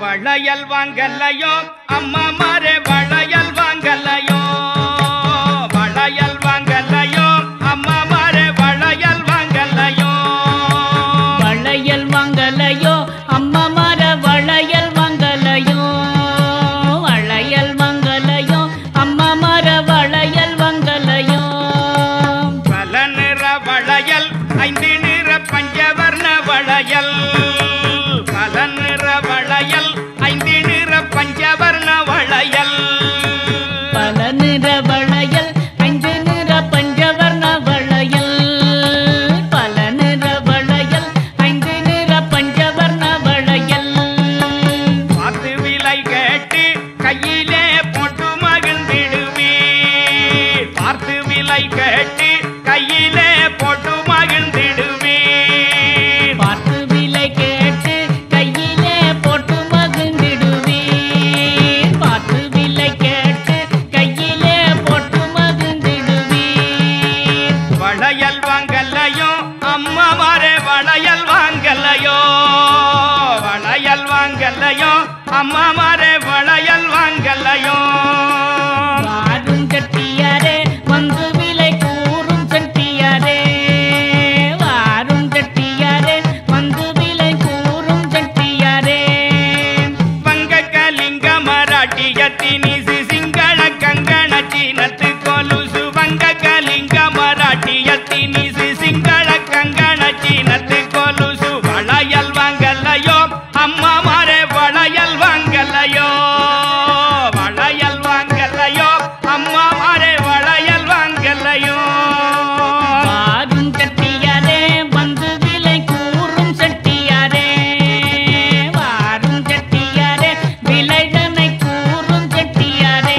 வளையல் வாங்கலையோ அம்மா மாரே வளையல் வாங்கலையோ வளையல் வாங்கலையோ அம்மா மாரே வளையல் வாங்கலையோ வளையல் வாங்கலையோ அம்மா மர வளையல் வாங்கலையோ வளையல் வாங்கலையோ அம்மா மர வளையல் வாங்கலையோ பல நிற வளையல் ஐந்து நிற பஞ்சவர்ண வளையல் பல நிற வளையல் ஐந்து நிற பஞ்சவர்ண வளையல் பல நிற வளையல் ஐந்து நிற பஞ்சவர்ண வளையல் பல நிற வளையல் ஐந்து நிற பஞ்சவர்ண வளையல் பார்த்து விலை கேட்டு கையிலே போட்டு மகிழ்ந்திடுவே பார்த்து விலை கேட்டு கையிலே போட்டு மகிழ்ந்திடுவே பார்த்து விலை கேட்டு கையிலே போட்டு மகிழ்ந்திடுவீர் பார்த்து விலை கேட்டு கையிலே போட்டு மகிழ்ந்திடுவீர் வளையல் வாங்கலையோ அம்மா மாரே வளையல் வாங்கலையோ வளையல் வாங்கலையோ அம்மா மாரே வளையல் வாங்கலையோ வாரும் செட்டியாரே வந்து விலை கூறும் செட்டியாரே வாரும் செட்டியாரே வந்து விலை கூறும் செட்டியாரே வங்க கலிங்க மராட்டியத்தினிசு சிங்கள கங்கண சீனத்து கொலுசு வங்க கலிங்க மராட்டியத்தினிசு சிங்கள கங்கண சீனத்து கொலுசு வளையல் வாங்கலையோ அம்மா மாரே வளையல் வாங்கலையோ வளையல் வாங்கலையோ அம்மா மாரே வளையல் வாங்கலையோ வாரும் செட்டியாரே வந்து விலை கூறும் செட்டியாரே வாரும் செட்டியாரே விலைதனை கூறும் செட்டியாரே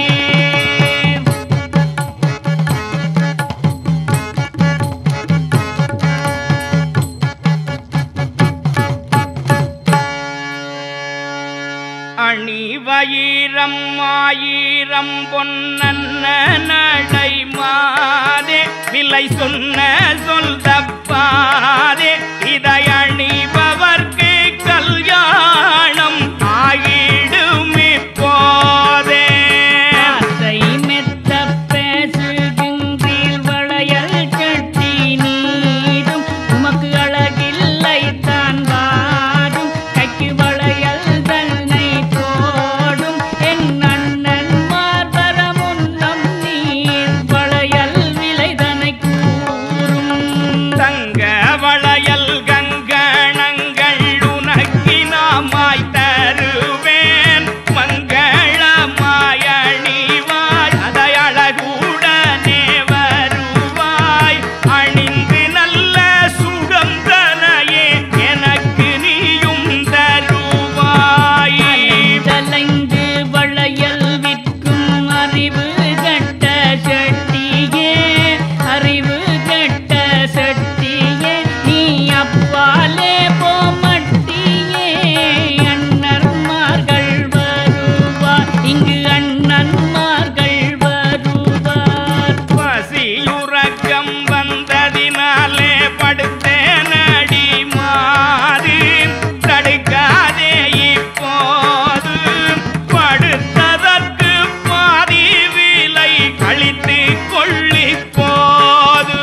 அணி வயிரம் ஆயிரம் பொன்னன்ன நடை மாதே விலை சொன்ன சொல் தப்பாதே இதை அணிபவர்க்கு கல்யாணம் ஆயிடுமே போதே ஆசை மெத்த பேசுகின்றீர் வளையல் செட்டி நீரும் உமக்கு அழகில்லை தான் வாரும் கைக்கு வளையல் தன்னை போடும் என் அண்ணன் மார்பர முன்னம் நீர் வளையல் விலைதனை கூறும் தங்க வளையல் கங்கணங்கள் உனக்கினாமாய் தருவேன் மங்களமாய் அணிவாய் அதை அழகுடனே வருவாய் அணிந்து நல்ல சுகந்தனையே எனக்கு நீயும் தருவாய் தலைந்து வளையல் விற்கும் அறிவு கட்ட செட்டியே அறிவு கட்ட செட்டியே நீ அப்பாலே போமட்டியே அண்ணன்மார்கள் வருவார் இங்கு அண்ணன்மார்கள் வருவார் பசியுறக்கம் வந்ததினாலே படுத்தேன் அடி மாறு தடுக்காதே இப்போது படுத்ததற்கு பாதி விலை கழித்து கொள்ளி போது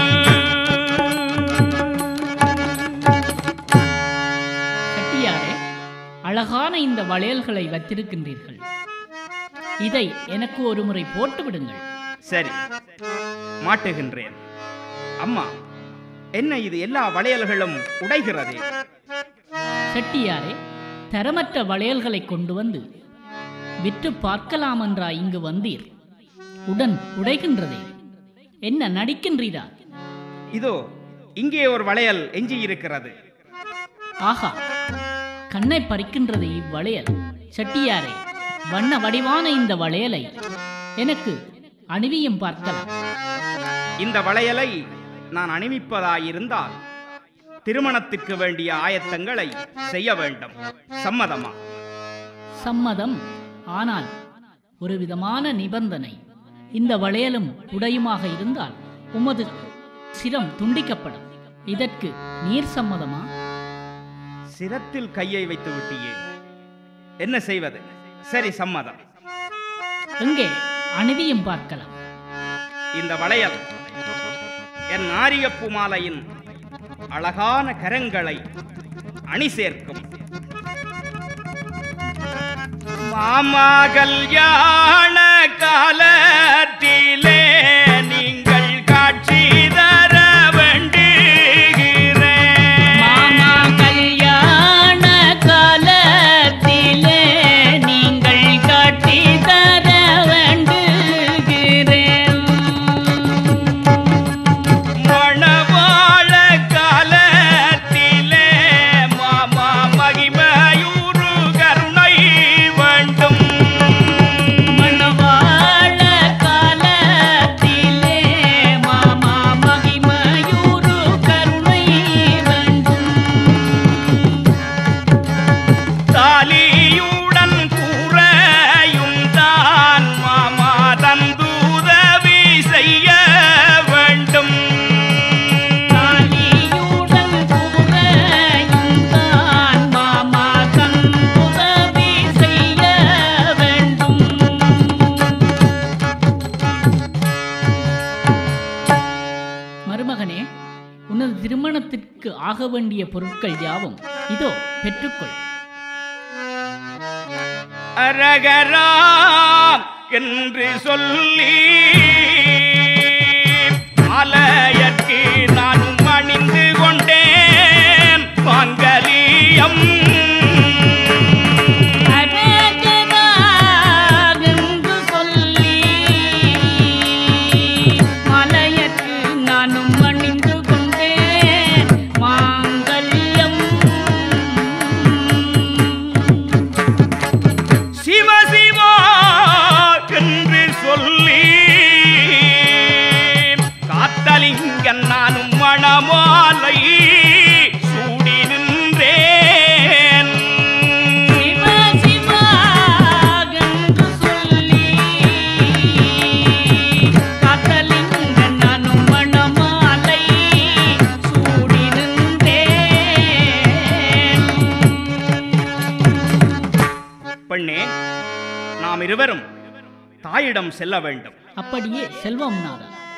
செட்டியாரே அழகான இந்த வளையல்களை வைத்திருக்கின்றீர்கள் இதை எனக்கு ஒரு முறை போட்டு விடுங்கள் சரி மாட்டுகின்றேன் அம்மா என்ன இது எல்லா வளையல்களும் உடைகிறதே செட்டியாரே தரமற்ற வளையல்களை கொண்டு வந்து விற்று பார்க்கலாமென்றா இங்கு வந்தீர் உடன் உடைகின்றதே என்ன நடிக்கின்றீரா இதோ இங்கே ஒரு வளையல் எஞ்சி இருக்கிறது ஆஹா கண்ணை பறிக்கின்றது இவ்வளையல் செட்டியாரே வண்ண வடிவான இந்த வளையலை எனக்கு அணிவியும் பார்க்கலாம் இந்த வளையலை நான் அணிவிப்பதாயிருந்தால் திருமணத்துக்கு வேண்டிய ஆயத்தங்களை செய்ய வேண்டும் சம்மதமா சம்மதம் ஆனால் ஒரு விதமான நிபந்தனை இந்த வளையலும் உடையுமாக இருந்தால் உமது சிரம் துண்டிக்கப்படும் இதற்கு நீர் சம்மதமா சிரத்தில் கையை வைத்து விட்டியே என்ன செய்வது சரி சம்மதம் எங்கே அணுவியும் பார்க்கலாம் இந்த வளையல் என் ஆரியப்பு மாலையின் அழகான கரங்களை அணி சேர்க்கும் மாமா கல்யாண காலத்திலே நீங்கள் காட்சி தர வேண்டுகிறேன் மாமா கல்யாண காலத்திலே நீங்கள் காட்டி தர வேண்டுகிறேன் மணவாழ காலத்திலே மாமா மகிமையூறு கருணை வேண்டும் மணவாழ காலத்திலே மாமா மகிமையூறு கருணை வேண்டும் தாலியுடன் கூறையும் தான் மாமா தந்துதவி செய்ய வேண்டும் தாலியுடன் கூறையும் தான் மாமா தந்துதவி செய்ய வேண்டும் மருமகனே உனது திருமணத்திற்கு ஆக வேண்டிய பொருட்கள் யாவும் இதோ பெற்றுக்கொள் அரகரா என்று சொல்லி ஆலயற்கு நானும் அணிந்து கொண்டேன் மங்கலியம் என்று சொல்லி மலையற்கு நானும் அணிந்து கொண்டேன் மாங்கல்யம் சிவ சிவா என்று சொல்லி காத்தலிங்கன் நானும் மணமாலை சூடி நின்றேன் சிவ சிவா என்று சொல்லி காத்தலிங்கன் நானும் மணமாலை சூடி நின்றேன் பெண்ணே நாம் இருவரும் தாயிடம் செல்ல வேண்டும் அப்படியே செல்வம் நாதன்